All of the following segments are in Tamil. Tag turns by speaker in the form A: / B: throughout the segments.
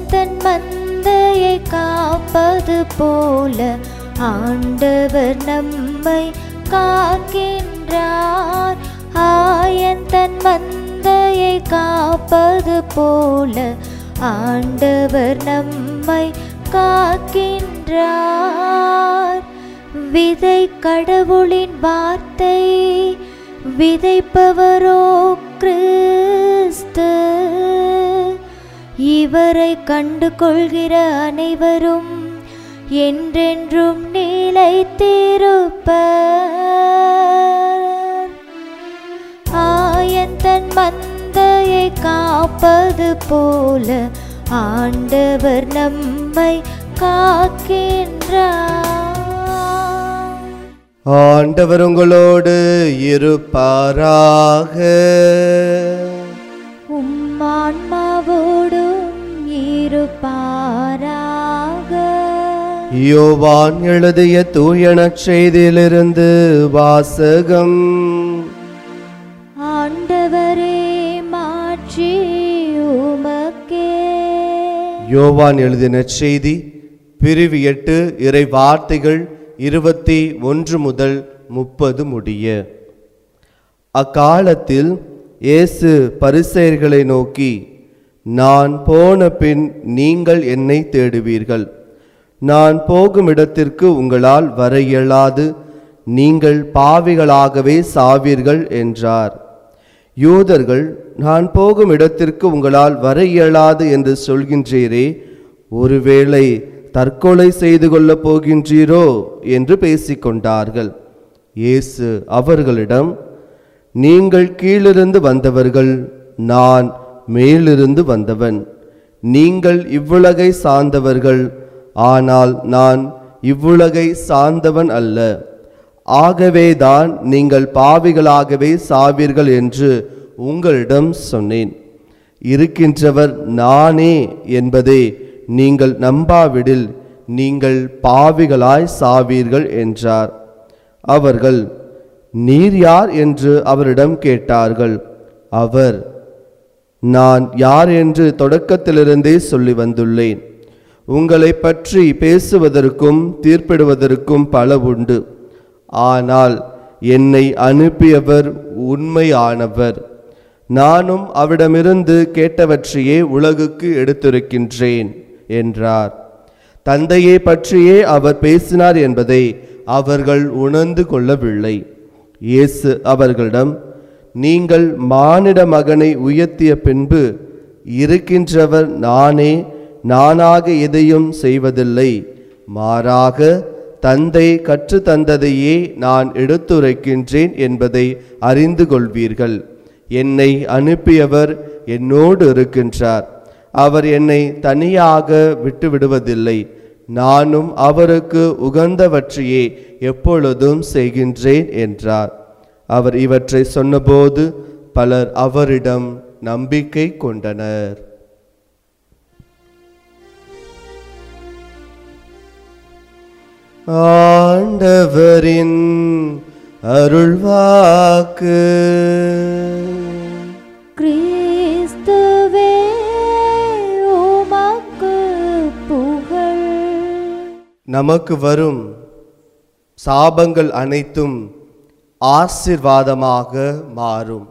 A: தன் மந்தையை காப்பது போல ஆண்டவர் நம்மை காக்கின்றார் ஆயன் தன் மந்தையை காப்பது போல ஆண்டவர் நம்மை காக்கின்றார் விதை கடவுளின் வார்த்தை விதைப்பவரோ கிறிஸ்து இவரை கண்டு கொள்கிற அனைவரும் என்றென்றும் நிலைத்திருப்பர் ஆயன் தன் மந்தையை காப்பது போல ஆண்டவர் நம்மை காக்கின்றார்
B: ஆண்டவர் உங்களோடு இருப்பாராக
A: உம்மான்மாவோடும் இருப்பாராக
B: யோவான் எழுதிய தூயனச் செய்தியிலிருந்து வாசகம்
A: ஆண்டவரே மாற்றி உமக்கே
B: யோவான் எழுதின செய்தி பிரிவு எட்டு இறை வார்த்தைகள் இருபத்தி ஒன்று முதல் முப்பது முடிய அக்காலத்தில் இயேசு பரிசேயர்களை நோக்கி நான் போன பின் நீங்கள் என்னை தேடுவீர்கள் நான் போகும் இடத்திற்கு உங்களால் வர இயலாது நீங்கள் பாவிகளாகவே சாவீர்கள் என்றார் யூதர்கள் நான் போகும் இடத்திற்கு உங்களால் வர இயலாது என்று சொல்கின்றீரே ஒருவேளை தற்கொலை செய்து கொள்ளப் போகின்றீரோ என்று பேசிக்கொண்டார்கள் இயேசு அவர்களிடம் நீங்கள் கீழிருந்து வந்தவர்கள் நான் மேலிருந்து வந்தவன் நீங்கள் இவ்வுலகை சார்ந்தவர்கள் ஆனால் நான் இவ்வுலகை சார்ந்தவன் அல்ல ஆகவேதான் நீங்கள் பாவிகளாகவே சாவீர்கள் என்று உங்களிடம் சொன்னேன் இருக்கின்றவர் நானே என்பதை நீங்கள் நம்பாவிடில் நீங்கள் பாவிகளாய் சாவீர்கள் என்றார் அவர்கள் நீர் யார் என்று அவரிடம் கேட்டார்கள் அவர் நான் யார் என்று தொடக்கத்திலிருந்தே சொல்லி வந்துள்ளேன் உங்களை பற்றி பேசுவதற்கும் தீர்ப்பிடுவதற்கும் பல உண்டு ஆனால் என்னை அனுப்பியவர் உண்மையானவர் நானும் அவரிடமிருந்து கேட்டவற்றையே உலகுக்கு எடுத்திருக்கின்றேன் என்றார் தந்தையை பற்றியே அவர் பேசினார் என்பதை அவர்கள் உணர்ந்து கொள்ளவில்லை இயேசு அவர்களிடம் நீங்கள் மானிட மகனை உயர்த்திய பின்பு இருக்கின்றவர் நானே நானாக எதையும் செய்வதில்லை மாறாக தந்தை கற்று தந்ததையே நான் எடுத்துரைக்கின்றேன் என்பதை அறிந்து கொள்வீர்கள் என்னை அனுப்பியவர் என்னோடு இருக்கின்றார் அவர் என்னை தனியாக விட்டு விடுவதில்லை நானும் அவருக்கு உகந்தவற்றையே எப்பொழுதும் செய்கின்றேன் என்றார் அவர் இவற்றை சொன்னபோது பலர் அவரிடம் நம்பிக்கை கொண்டனர் ஆண்டவரின் அருள்வாக்கு
A: கிறிஸ்துவே உமக்கு புகழ்
B: நமக்கு வரும் சாபங்கள் அனைத்தும் ஆசிர்வாதமாக மாறும்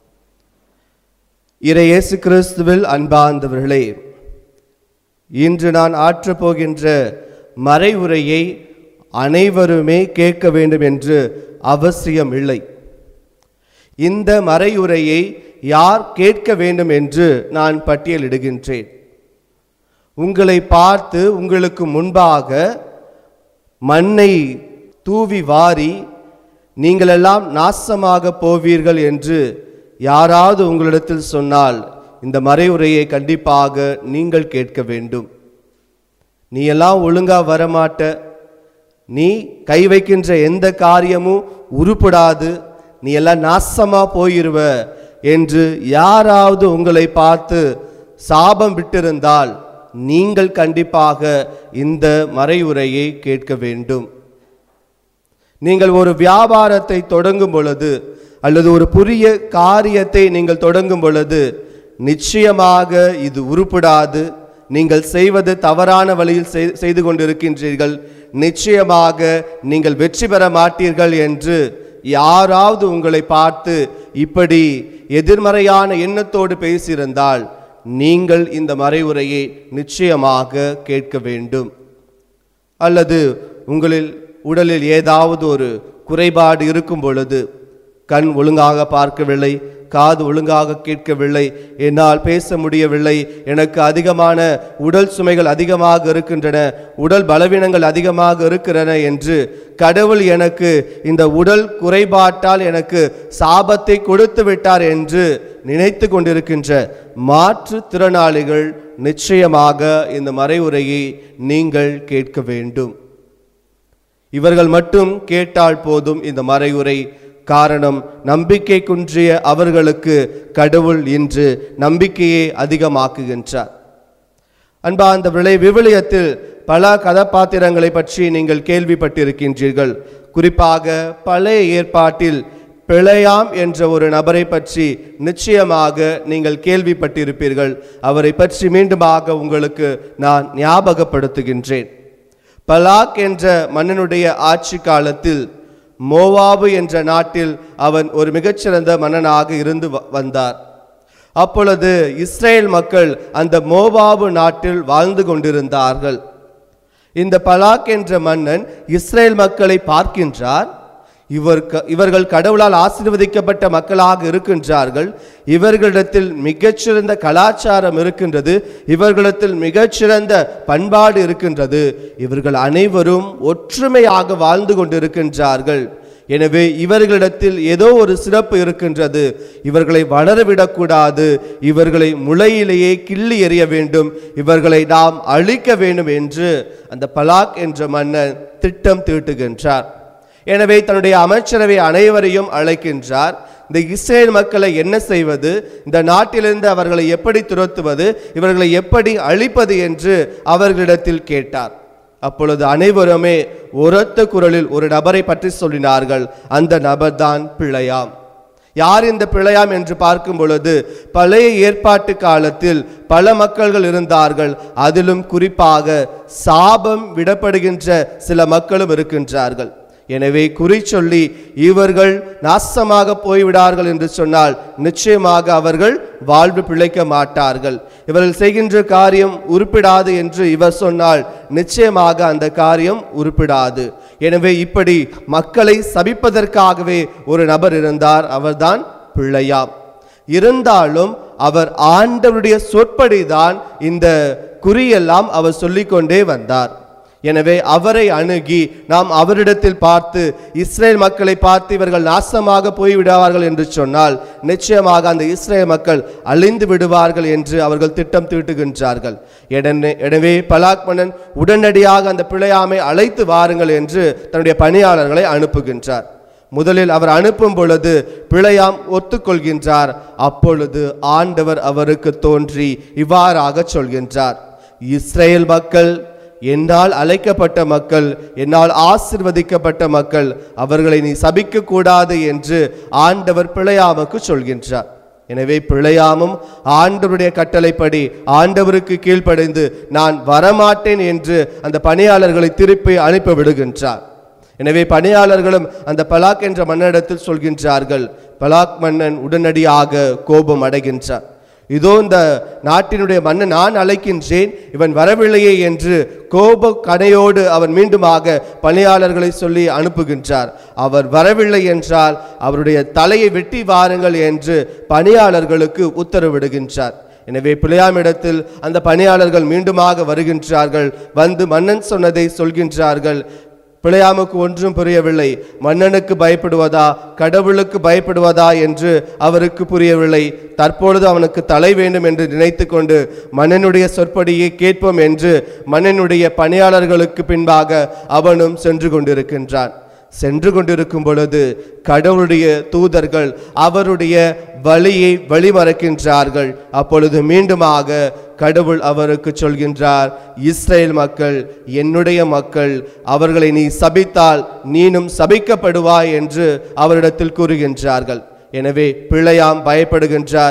B: இறை இயேசு கிறிஸ்துவில் அன்பார்ந்தவர்களே இன்று நான் ஆற்றப் போகின்ற மறைவுரையை அனைவருமே கேட்க வேண்டும் என்று அவசியம் இல்லை இந்த மறையுரையை யார் கேட்க வேண்டும் என்று நான் பட்டியலிடுகின்றேன் உங்களை பார்த்து உங்களுக்கு முன்பாக மண்ணை தூவி வாரி நீங்களெல்லாம் நாசமாக போவீர்கள் என்று யாராவது உங்களிடத்தில் சொன்னால் இந்த மறைவுரையை கண்டிப்பாக நீங்கள் கேட்க வேண்டும் நீ எல்லாம் ஒழுங்கா வரமாட்ட நீ கை வைக்கின்ற எந்த காரியமும் உருப்படாது நீ எல்லாம் நாசமா போயிருவ என்று யாராவது உங்களை பார்த்து சாபம் விட்டிருந்தால் நீங்கள் கண்டிப்பாக இந்த மறைவுரையை கேட்க வேண்டும் நீங்கள் ஒரு வியாபாரத்தை தொடங்கும் பொழுது அல்லது ஒரு புதிய காரியத்தை நீங்கள் தொடங்கும் பொழுது நிச்சயமாக இது உருப்படாது நீங்கள் செய்வது தவறான வழியில் செய்- செய்து கொண்டிருக்கின்றீர்கள் நிச்சயமாக நீங்கள் வெற்றி பெற மாட்டீர்கள் என்று யாராவது உங்களை பார்த்து இப்படி எதிர்மறையான எண்ணத்தோடு பேசியிருந்தால் நீங்கள் இந்த மறைவுரையை நிச்சயமாக கேட்க வேண்டும் அல்லது உங்களில் உடலில் ஏதாவது ஒரு குறைபாடு இருக்கும் பொழுது கண் ஒழுங்காக பார்க்கவில்லை காது ஒழுங்காக கேட்கவில்லை என்னால் பேச முடியவில்லை எனக்கு அதிகமான உடல் சுமைகள் அதிகமாக இருக்கின்றன உடல் பலவீனங்கள் அதிகமாக இருக்கிறன என்று கடவுள் எனக்கு இந்த உடல் குறைபாட்டால் எனக்கு சாபத்தை கொடுத்து விட்டார் என்று நினைத்து கொண்டிருக்கின்ற மாற்றுத்திறனாளிகள் நிச்சயமாக இந்த மறைவுரையை நீங்கள் கேட்க வேண்டும் இவர்கள் மட்டும் கேட்டால் போதும் இந்த மறையுரை காரணம் நம்பிக்கை குன்றிய அவர்களுக்கு கடவுள் இன்று நம்பிக்கையை அதிகமாக்குகின்றார் அன்பா அந்த விளை விவிலியத்தில் பல கதாபாத்திரங்களை பற்றி நீங்கள் கேள்விப்பட்டிருக்கின்றீர்கள் குறிப்பாக பழைய ஏற்பாட்டில் பிழையாம் என்ற ஒரு நபரை பற்றி நிச்சயமாக நீங்கள் கேள்விப்பட்டிருப்பீர்கள் அவரை பற்றி மீண்டுமாக உங்களுக்கு நான் ஞாபகப்படுத்துகின்றேன் பலாக் என்ற மன்னனுடைய ஆட்சி காலத்தில் மோவாபு என்ற நாட்டில் அவன் ஒரு மிகச்சிறந்த மன்னனாக இருந்து வ- வந்தார் அப்பொழுது இஸ்ரேல் மக்கள் அந்த மோவாபு நாட்டில் வாழ்ந்து கொண்டிருந்தார்கள் இந்த பலாக் என்ற மன்னன் இஸ்ரேல் மக்களை பார்க்கின்றார் இவர் க- இவர்கள் கடவுளால் ஆசீர்வதிக்கப்பட்ட மக்களாக இருக்கின்றார்கள் இவர்களிடத்தில் மிகச்சிறந்த கலாச்சாரம் இருக்கின்றது இவர்களிடத்தில் மிகச்சிறந்த பண்பாடு இருக்கின்றது இவர்கள் அனைவரும் ஒற்றுமையாக வாழ்ந்து கொண்டிருக்கின்றார்கள் எனவே இவர்களிடத்தில் ஏதோ ஒரு சிறப்பு இருக்கின்றது இவர்களை வளரவிடக்கூடாது இவர்களை முளையிலேயே கிள்ளி எறிய வேண்டும் இவர்களை நாம் அழிக்க வேண்டும் என்று அந்த பலாக் என்ற மன்னன் திட்டம் தீட்டுகின்றார் எனவே தன்னுடைய அமைச்சரவை அனைவரையும் அழைக்கின்றார் இந்த இஸ்ரேல் மக்களை என்ன செய்வது இந்த நாட்டிலிருந்து அவர்களை எப்படி துரத்துவது இவர்களை எப்படி அழிப்பது என்று அவர்களிடத்தில் கேட்டார் அப்பொழுது அனைவருமே உரத்த குரலில் ஒரு நபரை பற்றி சொல்லினார்கள் அந்த நபர்தான் பிழையாம் யார் இந்த பிழையாம் என்று பார்க்கும் பொழுது பழைய ஏற்பாட்டு காலத்தில் பல மக்கள்கள் இருந்தார்கள் அதிலும் குறிப்பாக சாபம் விடப்படுகின்ற சில மக்களும் இருக்கின்றார்கள் எனவே குறி சொல்லி இவர்கள் நாசமாக போய்விடார்கள் என்று சொன்னால் நிச்சயமாக அவர்கள் வாழ்வு பிழைக்க மாட்டார்கள் இவர்கள் செய்கின்ற காரியம் உருப்பிடாது என்று இவர் சொன்னால் நிச்சயமாக அந்த காரியம் உருப்பிடாது எனவே இப்படி மக்களை சபிப்பதற்காகவே ஒரு நபர் இருந்தார் அவர்தான் பிள்ளையாம் இருந்தாலும் அவர் ஆண்டவருடைய சொற்படிதான் இந்த குறியெல்லாம் அவர் சொல்லிக்கொண்டே வந்தார் எனவே அவரை அணுகி நாம் அவரிடத்தில் பார்த்து இஸ்ரேல் மக்களை பார்த்து இவர்கள் நாசமாக போய்விடுவார்கள் என்று சொன்னால் நிச்சயமாக அந்த இஸ்ரேல் மக்கள் அழிந்து விடுவார்கள் என்று அவர்கள் திட்டம் தீட்டுகின்றார்கள் எடனே- எனவே பலாக் மன்னன் உடனடியாக அந்த பிழையாமை அழைத்து வாருங்கள் என்று தன்னுடைய பணியாளர்களை அனுப்புகின்றார் முதலில் அவர் அனுப்பும் பொழுது பிழையாம் ஒத்துக்கொள்கின்றார் அப்பொழுது ஆண்டவர் அவருக்கு தோன்றி இவ்வாறாக சொல்கின்றார் இஸ்ரேல் மக்கள் என்னால் அழைக்கப்பட்ட மக்கள் என்னால் ஆசிர்வதிக்கப்பட்ட மக்கள் அவர்களை நீ சபிக்க கூடாது என்று ஆண்டவர் பிழையாமுக்கு சொல்கின்றார் எனவே பிழையாமும் ஆண்டவருடைய கட்டளைப்படி ஆண்டவருக்கு கீழ்ப்படைந்து நான் வரமாட்டேன் என்று அந்த பணியாளர்களை திருப்பி அனுப்பி விடுகின்றார் எனவே பணியாளர்களும் அந்த பலாக் என்ற மன்னனிடத்தில் சொல்கின்றார்கள் பலாக் மன்னன் உடனடியாக கோபம் அடைகின்றார் இதோ இந்த நாட்டினுடைய மன்னன் நான் அழைக்கின்றேன் இவன் வரவில்லையே என்று கோப கனையோடு அவன் மீண்டுமாக பணியாளர்களை சொல்லி அனுப்புகின்றார் அவர் வரவில்லை என்றால் அவருடைய தலையை வெட்டி வாருங்கள் என்று பணியாளர்களுக்கு உத்தரவிடுகின்றார் எனவே பிள்ளையாமிடத்தில் அந்த பணியாளர்கள் மீண்டுமாக வருகின்றார்கள் வந்து மன்னன் சொன்னதை சொல்கின்றார்கள் பிழையாமுக்கு ஒன்றும் புரியவில்லை மன்னனுக்கு பயப்படுவதா கடவுளுக்கு பயப்படுவதா என்று அவருக்கு புரியவில்லை தற்பொழுது அவனுக்கு தலை வேண்டும் என்று நினைத்து கொண்டு மன்னனுடைய சொற்படியை கேட்போம் என்று மன்னனுடைய பணியாளர்களுக்கு பின்பாக அவனும் சென்று கொண்டிருக்கின்றான் சென்று கொண்டிருக்கும் பொழுது கடவுளுடைய தூதர்கள் அவருடைய வழியை வழிமறக்கின்றார்கள் அப்பொழுது மீண்டுமாக கடவுள் அவருக்கு சொல்கின்றார் இஸ்ரேல் மக்கள் என்னுடைய மக்கள் அவர்களை நீ சபித்தால் நீனும் சபிக்கப்படுவாய் என்று அவரிடத்தில் கூறுகின்றார்கள் எனவே பிள்ளையாம் பயப்படுகின்றார்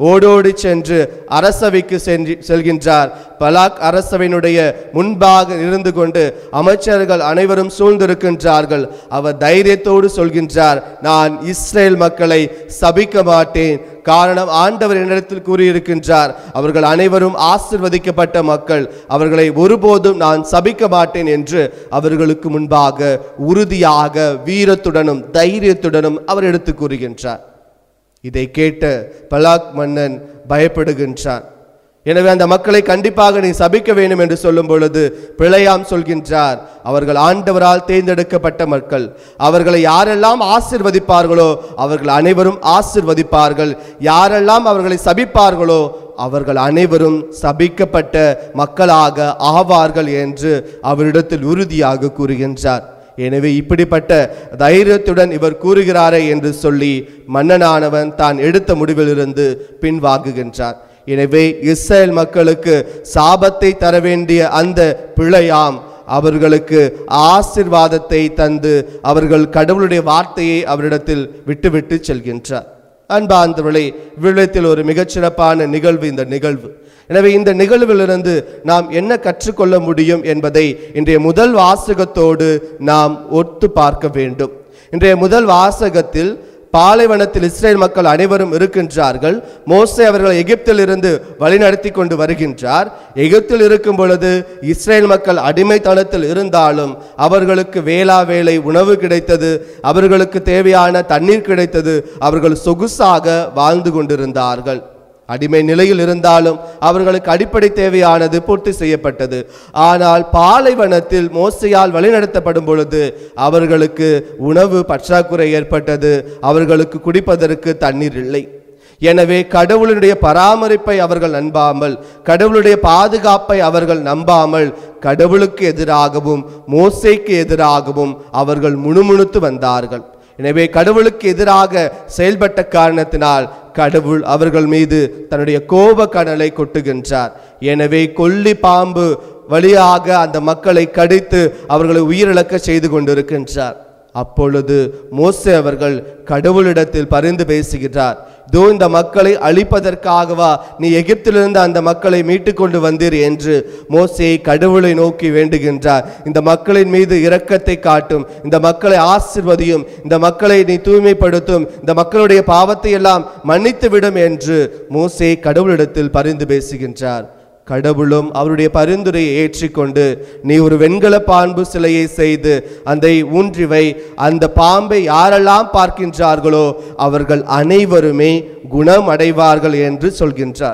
B: ஓடோடி சென்று அரசவைக்கு சென்று செல்கின்றார் பலாக் அரசவையினுடைய முன்பாக இருந்து கொண்டு அமைச்சர்கள் அனைவரும் சூழ்ந்திருக்கின்றார்கள் அவர் தைரியத்தோடு சொல்கின்றார் நான் இஸ்ரேல் மக்களை சபிக்க மாட்டேன் காரணம் ஆண்டவர் என்னிடத்தில் கூறியிருக்கின்றார் அவர்கள் அனைவரும் ஆசிர்வதிக்கப்பட்ட மக்கள் அவர்களை ஒருபோதும் நான் சபிக்க மாட்டேன் என்று அவர்களுக்கு முன்பாக உறுதியாக வீரத்துடனும் தைரியத்துடனும் அவர் எடுத்து கூறுகின்றார் இதை கேட்ட பலாக் மன்னன் பயப்படுகின்றான் எனவே அந்த மக்களை கண்டிப்பாக நீ சபிக்க வேண்டும் என்று சொல்லும் பொழுது பிழையாம் சொல்கின்றார் அவர்கள் ஆண்டவரால் தேர்ந்தெடுக்கப்பட்ட மக்கள் அவர்களை யாரெல்லாம் ஆசிர்வதிப்பார்களோ அவர்கள் அனைவரும் ஆசிர்வதிப்பார்கள் யாரெல்லாம் அவர்களை சபிப்பார்களோ அவர்கள் அனைவரும் சபிக்கப்பட்ட மக்களாக ஆவார்கள் என்று அவரிடத்தில் உறுதியாக கூறுகின்றார் எனவே இப்படிப்பட்ட தைரியத்துடன் இவர் கூறுகிறாரே என்று சொல்லி மன்னனானவன் தான் எடுத்த முடிவிலிருந்து பின்வாங்குகின்றார் எனவே இஸ்ரேல் மக்களுக்கு சாபத்தை தர வேண்டிய அந்த பிழையாம் அவர்களுக்கு ஆசிர்வாதத்தை தந்து அவர்கள் கடவுளுடைய வார்த்தையை அவரிடத்தில் விட்டுவிட்டு செல்கின்றார் அன்பாந்தவர்களே விழத்தில் ஒரு மிகச்சிறப்பான நிகழ்வு இந்த நிகழ்வு எனவே இந்த நிகழ்விலிருந்து நாம் என்ன கற்றுக்கொள்ள முடியும் என்பதை இன்றைய முதல் வாசகத்தோடு நாம் ஒத்து பார்க்க வேண்டும் இன்றைய முதல் வாசகத்தில் பாலைவனத்தில் இஸ்ரேல் மக்கள் அனைவரும் இருக்கின்றார்கள் மோசே அவர்கள் எகிப்தில் இருந்து வழிநடத்தி கொண்டு வருகின்றார் எகிப்தில் இருக்கும் பொழுது இஸ்ரேல் மக்கள் அடிமைத்தனத்தில் இருந்தாலும் அவர்களுக்கு வேளா வேலை உணவு கிடைத்தது அவர்களுக்கு தேவையான தண்ணீர் கிடைத்தது அவர்கள் சொகுசாக வாழ்ந்து கொண்டிருந்தார்கள் அடிமை நிலையில் இருந்தாலும் அவர்களுக்கு அடிப்படை தேவையானது பூர்த்தி செய்யப்பட்டது ஆனால் பாலைவனத்தில் மோசையால் வழிநடத்தப்படும் பொழுது அவர்களுக்கு உணவு பற்றாக்குறை ஏற்பட்டது அவர்களுக்கு குடிப்பதற்கு தண்ணீர் இல்லை எனவே கடவுளுடைய பராமரிப்பை அவர்கள் நம்பாமல் கடவுளுடைய பாதுகாப்பை அவர்கள் நம்பாமல் கடவுளுக்கு எதிராகவும் மோசேக்கு எதிராகவும் அவர்கள் முணுமுணுத்து வந்தார்கள் எனவே கடவுளுக்கு எதிராக செயல்பட்ட காரணத்தினால் கடவுள் அவர்கள் மீது தன்னுடைய கோப கனலை கொட்டுகின்றார் எனவே கொல்லி பாம்பு வழியாக அந்த மக்களை கடித்து அவர்களை உயிரிழக்க செய்து கொண்டிருக்கின்றார் அப்பொழுது மோசே அவர்கள் கடவுளிடத்தில் பரிந்து பேசுகிறார் இதோ இந்த மக்களை அழிப்பதற்காகவா நீ எகிப்திலிருந்து அந்த மக்களை மீட்டு கொண்டு வந்தீர் என்று மோசே கடவுளை நோக்கி வேண்டுகின்றார் இந்த மக்களின் மீது இரக்கத்தை காட்டும் இந்த மக்களை ஆசிர்வதியும் இந்த மக்களை நீ தூய்மைப்படுத்தும் இந்த மக்களுடைய பாவத்தை எல்லாம் மன்னித்து விடும் என்று மோசே கடவுளிடத்தில் பரிந்து பேசுகின்றார் கடவுளும் அவருடைய பரிந்துரையை ஏற்றிக்கொண்டு நீ ஒரு வெண்கல பாம்பு சிலையை செய்து அதை ஊன்றிவை அந்த பாம்பை யாரெல்லாம் பார்க்கின்றார்களோ அவர்கள் அனைவருமே குணமடைவார்கள் என்று சொல்கின்றார்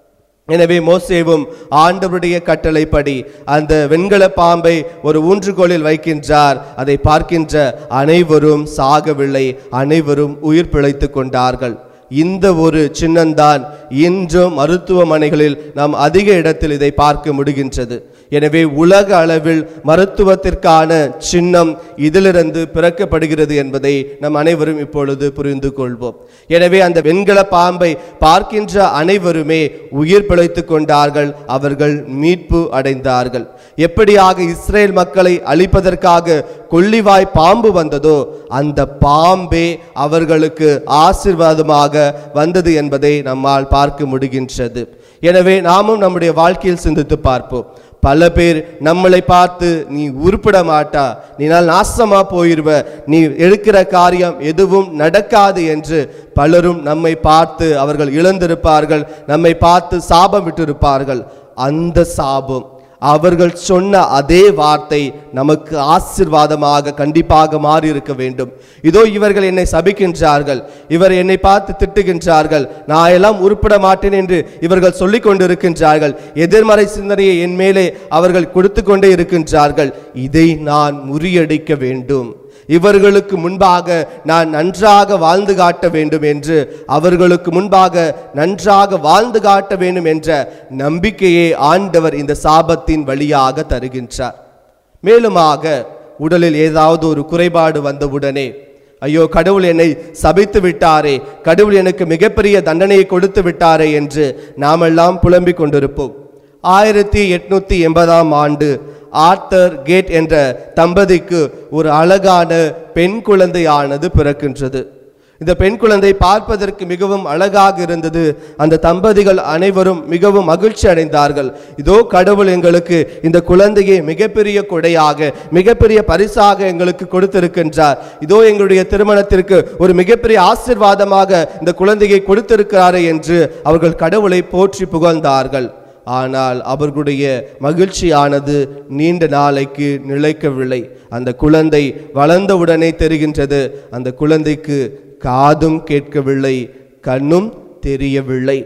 B: எனவே மோசேவும் ஆண்டவருடைய கட்டளைப்படி அந்த வெண்கல பாம்பை ஒரு ஊன்றுகோலில் வைக்கின்றார் அதை பார்க்கின்ற அனைவரும் சாகவில்லை அனைவரும் உயிர் பிழைத்துக் கொண்டார்கள் இந்த ஒரு சின்னம்தான் இன்றும் மருத்துவமனைகளில் நாம் அதிக இடத்தில் இதை பார்க்க முடிகின்றது எனவே உலக அளவில் மருத்துவத்திற்கான சின்னம் இதிலிருந்து பிறக்கப்படுகிறது என்பதை நம் அனைவரும் இப்பொழுது புரிந்து கொள்வோம் எனவே அந்த வெண்கல பாம்பை பார்க்கின்ற அனைவருமே உயிர் பிழைத்துக் கொண்டார்கள் அவர்கள் மீட்பு அடைந்தார்கள் எப்படியாக இஸ்ரேல் மக்களை அழிப்பதற்காக கொள்ளிவாய் பாம்பு வந்ததோ அந்த பாம்பே அவர்களுக்கு ஆசிர்வாதமாக வந்தது என்பதை நம்மால் பார்க்க முடிகின்றது எனவே நாமும் நம்முடைய வாழ்க்கையில் சிந்தித்து பார்ப்போம் பல பேர் நம்மளை பார்த்து நீ உருப்பிட மாட்டா நீனால் நாசமா போயிருவ நீ எடுக்கிற காரியம் எதுவும் நடக்காது என்று பலரும் நம்மை பார்த்து அவர்கள் இழந்திருப்பார்கள் நம்மை பார்த்து சாபம் விட்டிருப்பார்கள் அந்த சாபம் அவர்கள் சொன்ன அதே வார்த்தை நமக்கு ஆசிர்வாதமாக கண்டிப்பாக மாறி இருக்க வேண்டும் இதோ இவர்கள் என்னை சபிக்கின்றார்கள் இவர் என்னை பார்த்து திட்டுகின்றார்கள் நான் எல்லாம் உருப்பட மாட்டேன் என்று இவர்கள் சொல்லிக் கொண்டிருக்கின்றார்கள் எதிர்மறை சிந்தனையை என் மேலே அவர்கள் கொடுத்து கொண்டே இருக்கின்றார்கள் இதை நான் முறியடிக்க வேண்டும் இவர்களுக்கு முன்பாக நான் நன்றாக வாழ்ந்து காட்ட வேண்டும் என்று அவர்களுக்கு முன்பாக நன்றாக வாழ்ந்து காட்ட வேண்டும் என்ற நம்பிக்கையை ஆண்டவர் இந்த சாபத்தின் வழியாக தருகின்றார் மேலுமாக உடலில் ஏதாவது ஒரு குறைபாடு வந்தவுடனே ஐயோ கடவுள் என்னை சபித்து விட்டாரே கடவுள் எனக்கு மிகப்பெரிய தண்டனையை கொடுத்து விட்டாரே என்று நாமெல்லாம் புலம்பிக் கொண்டிருப்போம் ஆயிரத்தி எட்நூத்தி எண்பதாம் ஆண்டு ஆர்த்தர் கேட் என்ற தம்பதிக்கு ஒரு அழகான பெண் குழந்தையானது பிறக்கின்றது இந்த பெண் குழந்தை பார்ப்பதற்கு மிகவும் அழகாக இருந்தது அந்த தம்பதிகள் அனைவரும் மிகவும் மகிழ்ச்சி அடைந்தார்கள் இதோ கடவுள் எங்களுக்கு இந்த குழந்தையை மிகப்பெரிய கொடையாக மிகப்பெரிய பரிசாக எங்களுக்கு கொடுத்திருக்கின்றார் இதோ எங்களுடைய திருமணத்திற்கு ஒரு மிகப்பெரிய ஆசிர்வாதமாக இந்த குழந்தையை கொடுத்திருக்கிறாரே என்று அவர்கள் கடவுளை போற்றி புகழ்ந்தார்கள் ஆனால் அவர்களுடைய மகிழ்ச்சியானது நீண்ட நாளைக்கு நிலைக்கவில்லை அந்த குழந்தை வளர்ந்தவுடனே தெரிகின்றது அந்த குழந்தைக்கு காதும் கேட்கவில்லை கண்ணும் தெரியவில்லை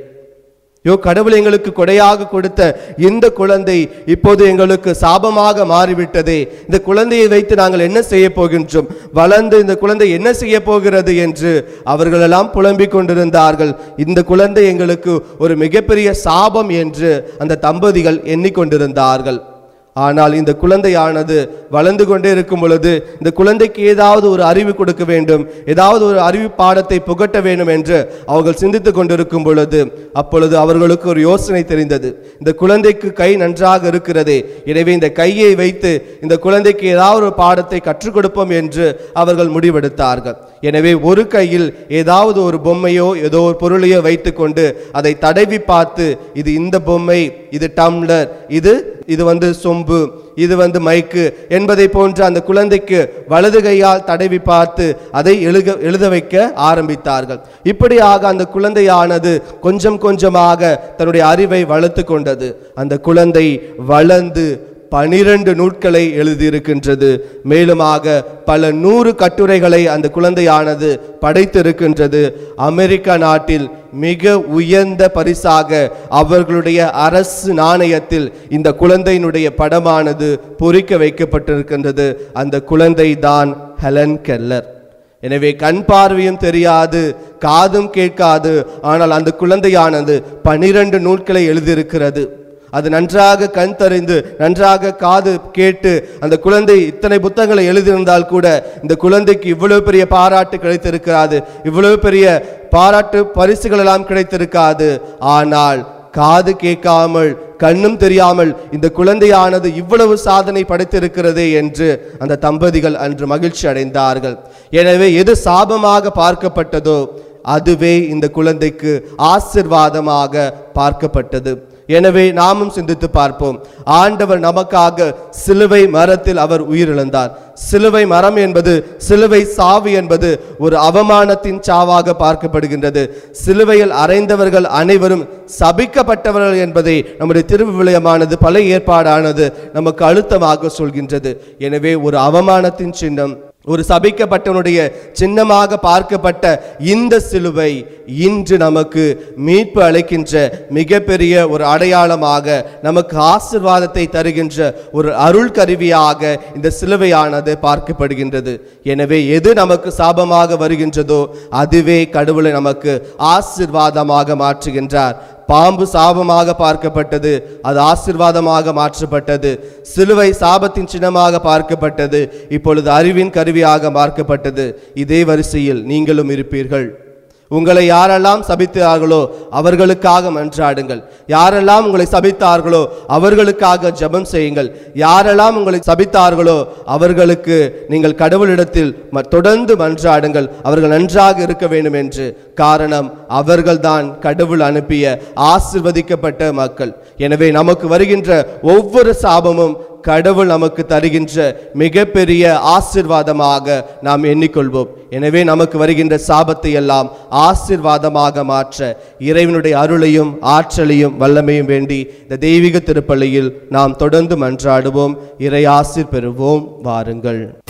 B: யோ கடவுள் எங்களுக்கு கொடையாக கொடுத்த இந்த குழந்தை இப்போது எங்களுக்கு சாபமாக மாறிவிட்டதே இந்த குழந்தையை வைத்து நாங்கள் என்ன செய்ய போகின்றோம் வளர்ந்து இந்த குழந்தை என்ன செய்ய போகிறது என்று அவர்களெல்லாம் புலம்பிக் கொண்டிருந்தார்கள் இந்த குழந்தை எங்களுக்கு ஒரு மிகப்பெரிய சாபம் என்று அந்த தம்பதிகள் எண்ணிக்கொண்டிருந்தார்கள் ஆனால் இந்த குழந்தையானது வளர்ந்து கொண்டே இருக்கும் பொழுது இந்த குழந்தைக்கு ஏதாவது ஒரு அறிவு கொடுக்க வேண்டும் ஏதாவது ஒரு அறிவு பாடத்தை புகட்ட வேண்டும் என்று அவர்கள் சிந்தித்துக் கொண்டிருக்கும் பொழுது அப்பொழுது அவர்களுக்கு ஒரு யோசனை தெரிந்தது இந்த குழந்தைக்கு கை நன்றாக இருக்கிறதே எனவே இந்த கையை வைத்து இந்த குழந்தைக்கு ஏதாவது ஒரு பாடத்தை கற்றுக் கொடுப்போம் என்று அவர்கள் முடிவெடுத்தார்கள் எனவே ஒரு கையில் ஏதாவது ஒரு பொம்மையோ ஏதோ ஒரு பொருளையோ வைத்துக்கொண்டு அதை தடவி பார்த்து இது இந்த பொம்மை இது டம்ளர் இது இது வந்து சொம்பு இது வந்து மைக்கு என்பதை போன்ற அந்த குழந்தைக்கு வலது கையால் தடவி பார்த்து அதை எழுக எழுத வைக்க ஆரம்பித்தார்கள் இப்படியாக அந்த குழந்தையானது கொஞ்சம் கொஞ்சமாக தன்னுடைய அறிவை வளர்த்து கொண்டது அந்த குழந்தை வளர்ந்து பனிரெண்டு நூட்களை எழுதியிருக்கின்றது மேலுமாக பல நூறு கட்டுரைகளை அந்த குழந்தையானது படைத்திருக்கின்றது அமெரிக்க நாட்டில் மிக உயர்ந்த பரிசாக அவர்களுடைய அரசு நாணயத்தில் இந்த குழந்தையினுடைய படமானது பொறிக்க வைக்கப்பட்டிருக்கின்றது அந்த குழந்தை தான் ஹெலன் கெல்லர் எனவே கண் பார்வையும் தெரியாது காதும் கேட்காது ஆனால் அந்த குழந்தையானது பனிரெண்டு நூல்களை எழுதியிருக்கிறது அது நன்றாக கண் தெரிந்து நன்றாக காது கேட்டு அந்த குழந்தை இத்தனை புத்தகங்களை எழுதியிருந்தால் கூட இந்த குழந்தைக்கு இவ்வளவு பெரிய பாராட்டு கிடைத்திருக்காது இவ்வளவு பெரிய பாராட்டு பரிசுகள் எல்லாம் கிடைத்திருக்காது ஆனால் காது கேட்காமல் கண்ணும் தெரியாமல் இந்த குழந்தையானது இவ்வளவு சாதனை படைத்திருக்கிறதே என்று அந்த தம்பதிகள் அன்று மகிழ்ச்சி அடைந்தார்கள் எனவே எது சாபமாக பார்க்கப்பட்டதோ அதுவே இந்த குழந்தைக்கு ஆசிர்வாதமாக பார்க்கப்பட்டது எனவே நாமும் சிந்தித்து பார்ப்போம் ஆண்டவர் நமக்காக சிலுவை மரத்தில் அவர் உயிரிழந்தார் சிலுவை மரம் என்பது சிலுவை சாவு என்பது ஒரு அவமானத்தின் சாவாக பார்க்கப்படுகின்றது சிலுவையில் அறைந்தவர்கள் அனைவரும் சபிக்கப்பட்டவர்கள் என்பதை நம்முடைய திருவிவிலியமானது பல ஏற்பாடானது நமக்கு அழுத்தமாக சொல்கின்றது எனவே ஒரு அவமானத்தின் சின்னம் ஒரு சபிக்கப்பட்டவனுடைய சின்னமாக பார்க்கப்பட்ட இந்த சிலுவை இன்று நமக்கு மீட்பு அளிக்கின்ற மிகப்பெரிய ஒரு அடையாளமாக நமக்கு ஆசிர்வாதத்தை தருகின்ற ஒரு அருள் கருவியாக இந்த சிலுவையானது பார்க்கப்படுகின்றது எனவே எது நமக்கு சாபமாக வருகின்றதோ அதுவே கடவுளை நமக்கு ஆசிர்வாதமாக மாற்றுகின்றார் பாம்பு சாபமாக பார்க்கப்பட்டது அது ஆசிர்வாதமாக மாற்றப்பட்டது சிலுவை சாபத்தின் சின்னமாக பார்க்கப்பட்டது இப்பொழுது அறிவின் கருவியாக பார்க்கப்பட்டது இதே வரிசையில் நீங்களும் இருப்பீர்கள் உங்களை யாரெல்லாம் சபித்தார்களோ அவர்களுக்காக மன்றாடுங்கள் யாரெல்லாம் உங்களை சபித்தார்களோ அவர்களுக்காக ஜெபம் செய்யுங்கள் யாரெல்லாம் உங்களை சபித்தார்களோ அவர்களுக்கு நீங்கள் கடவுளிடத்தில் ம- தொடர்ந்து மன்றாடுங்கள் அவர்கள் நன்றாக இருக்க வேண்டும் என்று காரணம் அவர்கள்தான் கடவுள் அனுப்பிய ஆசிர்வதிக்கப்பட்ட மக்கள் எனவே நமக்கு வருகின்ற ஒவ்வொரு சாபமும் கடவுள் நமக்கு தருகின்ற மிகப்பெரிய ஆசிர்வாதமாக நாம் எண்ணிக்கொள்வோம் எனவே நமக்கு வருகின்ற சாபத்தை எல்லாம் ஆசிர்வாதமாக மாற்ற இறைவனுடைய அருளையும் ஆற்றலையும் வல்லமையும் வேண்டி இந்த தெய்வீக திருப்பள்ளியில் நாம் தொடர்ந்து மன்றாடுவோம் இறை ஆசிர் பெறுவோம் வாருங்கள்